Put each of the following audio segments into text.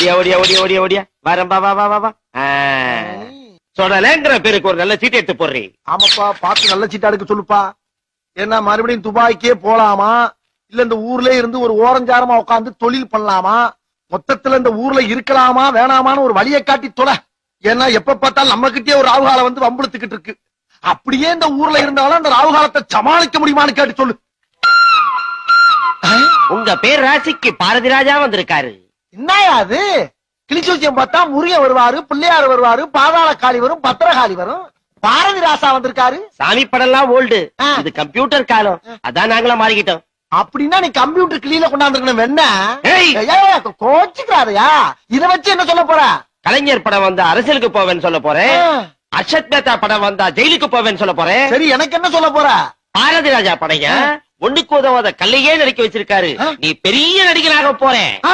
ஓடியா ஓடியா ஓடியா ஓடியா ஓடியா வரம்பா வா வா வா வா ஆ. சொடலேங்கிற பேருக்கு ஒரு நல்ல சீட் எடுத்து போடுறீ ஆமாப்பா பார்த்து நல்ல சீட்டா எடுக்க சொல்லுப்பா ஏன்னா மறுபடியும் துபாய்க்கே போலாமா இல்ல இந்த ஊர்ல இருந்து ஒரு ஓரஞ்சாரமா உட்கார்ந்து தொழில் பண்ணலாமா மொத்தத்துல இந்த ஊர்ல இருக்கலாமா வேணாமான்னு ஒரு வழியை காட்டி தொலை ஏன்னா எப்ப பார்த்தாலும் நம்ம கிட்டே ஒரு ராவுகாலம் வந்து வம்புழுத்துக்கிட்டு இருக்கு அப்படியே இந்த ஊர்ல இருந்தாலும் அந்த ராவுகாலத்தை சமாளிக்க முடியுமான்னு கேட்டு சொல்லு உங்க பேர் ராசிக்கு பாரதி ராஜா வந்திருக்காரு என்னயா அது கிளிச்சூச்சியம் பார்த்தா முருகன் வருவாரு பிள்ளையார் வருவாரு பாதாள காளி வரும் பத்திரகாளி வரும் பாரதி ராசா வந்திருக்காரு சாமி படம்லாம் ஓல்டு ஆ. இது கம்ப்யூட்டர் காலம் அதான் நாங்களும் மாறிக்கிட்டோம் அப்படின்னா நீ கம்ப்யூட்டர் கிளியில கொண்டாந்துருக்கணும் என்ன ஏய். கோச்சுக்கிறாதயா இத வச்சு என்ன சொல்ல போற கலைஞர் படம் வந்தா அரசியலுக்கு போவேன்னு சொல்ல போறேன் ஆ, அர்ஷத் மேத்தா படம் வந்தா ஜெயிலுக்கு போவேன்னு சொல்ல போறேன் சரி எனக்கு என்ன சொல்ல போற பாரதி ராஜா படைய ஒண்ணுக்கு உதவாத கல்லையே நடிக்க வச்சிருக்காரு ஆ. நீ பெரிய நடிகனாக போறேன் ஆ.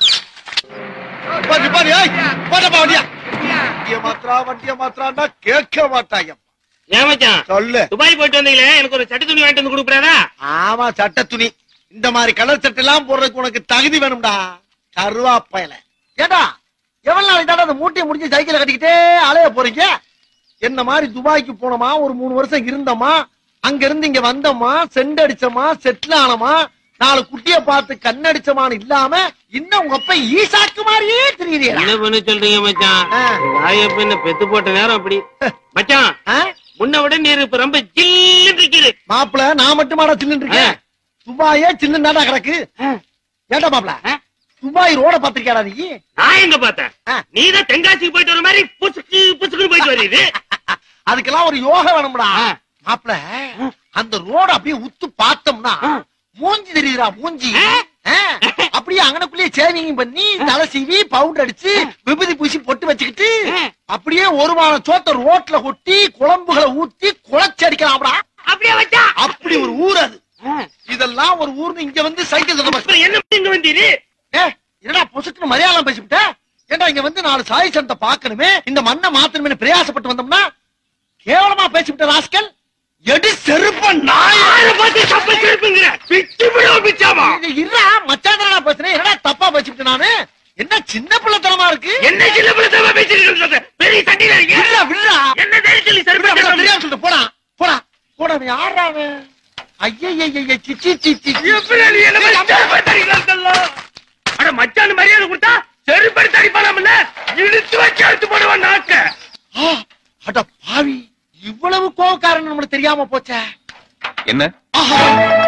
பாரு, பாரு, ஏய், போடப்பா வண்டியா. வண்டிய மாத்திரா வண்டிய மாத்திரான்னா கேட்க மாட்டாங்க ஏன் மச்சான் சொல்லு துபாய் போயிட்டு வந்தீங்களே எனக்கு ஒரு சட்டி துணி வாங்கிட்டு வந்து கொடுக்குறாரா ஆமா சட்ட துணி இந்த மாதிரி கலர் சட்டை எல்லாம் போடுறதுக்கு உனக்கு தகுதி வேணும்டா கருவாப்பையில ஏடா எவ்வளவு நாளைக்கு தாண்டா அந்த மூட்டையை முடிஞ்சு சைக்கிளை கட்டிக்கிட்டே அலைய போறீங்க என்ன மாதிரி துபாய்க்கு போனோமா ஒரு மூணு வருஷம் இருந்தோமா அங்க இருந்து இங்க வந்தோமா செண்ட் அடிச்சோமா செட்டில் ஆனோமா நாலு குட்டிய பார்த்து கண்ணடிச்சமான்னு இல்லாம இன்னும் உங்க அப்பா ஈசாக்கு மாதிரியே தெரியுறீங்களா என்ன பண்ண சொல்றீங்க மச்சான் ஆ. வாயப்ப என்ன பெத்து போட்ட நேரம் அப்படி மச்சான் முன்ன விட நீர் இப்ப ரொம்ப ஜில்லுன்னு இருக்குது மாப்பிள நான் மட்டுமாடா சில்லுன்னு இருக்கேன் துபாயே சில்லுன்னு கிடக்கு ஏண்டா மாப்பிள ஆ? துபாய் ரோட பாத்திருக்கியாடா நீ நான் எங்க பார்த்தேன் ஆ. நீதான் தென்காசிக்கு போயிட்டு வர மாதிரி புசுக்கு புசுக்குன்னு போயிட்டு வருது அதுக்கெல்லாம் ஒரு யோகா வேணும்டா ஆ. மாப்பிள அந்த ரோட அப்படியே உத்து பார்த்தோம்னா மூஞ்சி தெரியுதுடா மூஞ்சி ஆ. ஆ. அப்படியே அங்கனக்குள்ளேயே சேவிங் பண்ணி தலை சீவி பவுடர் அடிச்சு விபூதி பூசி பொட்டு வச்சுக்கிட்டு ஆ. அப்படியே ஒரு வாரம் சோத்த ரோட்ல கொட்டி குழம்புகளை ஊத்தி குழச்சி அடிக்கலாம்டா அப்படியே வச்சா அப்படி ஒரு ஊர் அது இதெல்லாம் ஒரு ஊர்னு இங்க வந்து சைக்கிள் தர அப்புறம் என்ன இங்க வந்தீரு ஏ என்னடா பொசுக்குன்னு மரியாதை பேசிவிட்ட ஏண்டா இங்க வந்து நாலு சாய் சனத்தை பார்க்கணுமே இந்த மண்ணை மாத்தணுமே பிரயாசப்பட்டு வந்தோம்னா கேவலமா பேசிவிட்ட ராஸ்கல் எடி செருப்ப நாய யாரை பார்த்து தப்பா திருப்புங்கிற பிச்சு விடுவோம் பிச்சாமா இது இருடா மச்சாந்தரா பேசுறேன் என்னடா தப்பா பேசிவிட்டு நானு என்ன சின்ன பிள்ளைத்தனமா இருக்கு என்ன சின்ன பிள்ளை பேசிட்டு பெரிய சண்டையில இருக்கீங்க விடுடா விடுடா என்ன தைரியத்தில் விடுடா, விடுடா, சரி தெரியாம சொல்லிட்டு போடா போடா போடா அவன் யாரா அவன் ஐயய்யய்ய சிச்சி சிச்சி எப்படி நீ என்ன மாதிரி செருப்படுத்தி அடிக்கலாம்ல? அட மச்சான் மரியாதை கொடுத்தா செருப்படுத்தி அடிப்பானாம்ல? இழுத்து வச்சு அழுத்து போடுவான் நாக்க. ஆ, அட பாவி இவ்வளவு கோவக்காரன் நம்மளுக்கு தெரியாம போச்சே என்ன ஆஹா.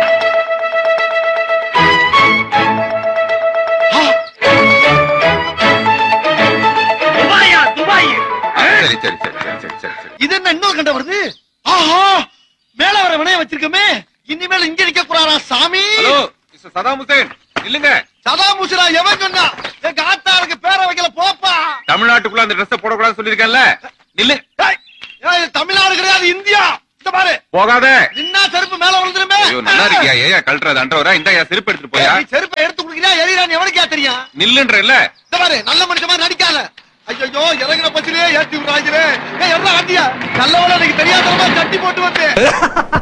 ஆ, துபாயா, துபாய். சரி சரி சரி சரி சரி சரி சரி இது என்ன இன்னொரு கண்ட வருது ஆஹா மேல வர வினைய வச்சிருக்கமே இனிமேல் இங்க நிக்க கூடாதா சாமி ஹலோ மிஸ்டர் சதாம் ஹுசேன் இல்லங்க சதா முசிரா எவன் சொன்னா எங்க ஆத்தாருக்கு பேர வைக்கல போப்பா தமிழ்நாட்டுக்குள்ள அந்த ட்ரெஸ் போடக்கூடாதுன்னு சொல்லிருக்கேன்ல நில்லு ஏய், ஏய், இது தமிழ்நாடு கிடையாது இந்தியா இந்த பாரு போகாத நின்னா செருப்பு மேல விழுந்துருமே ஐயோ நல்லா இருக்கியா ஏயா கழட்டுறது அன்றவரா இந்த ஐயா செருப்பு எடுத்துட்டு போயா ஏய், நீ செருப்பை எடுத்து குடுக்கிறியா எரியறான்னு எவனுக்கா தெரியும் நில்லுன்ற இல்ல இந்த பாரு நல்ல மனுஷமா நடிக்காத ஐயோ இறங்கின பச்சிலே ஏத்தி விடுறாங்களே ஏய் எல்லாம் ஆண்டியா நல்லவள எனக்கு தெரியாதவமா கட்டி போட்டு வந்து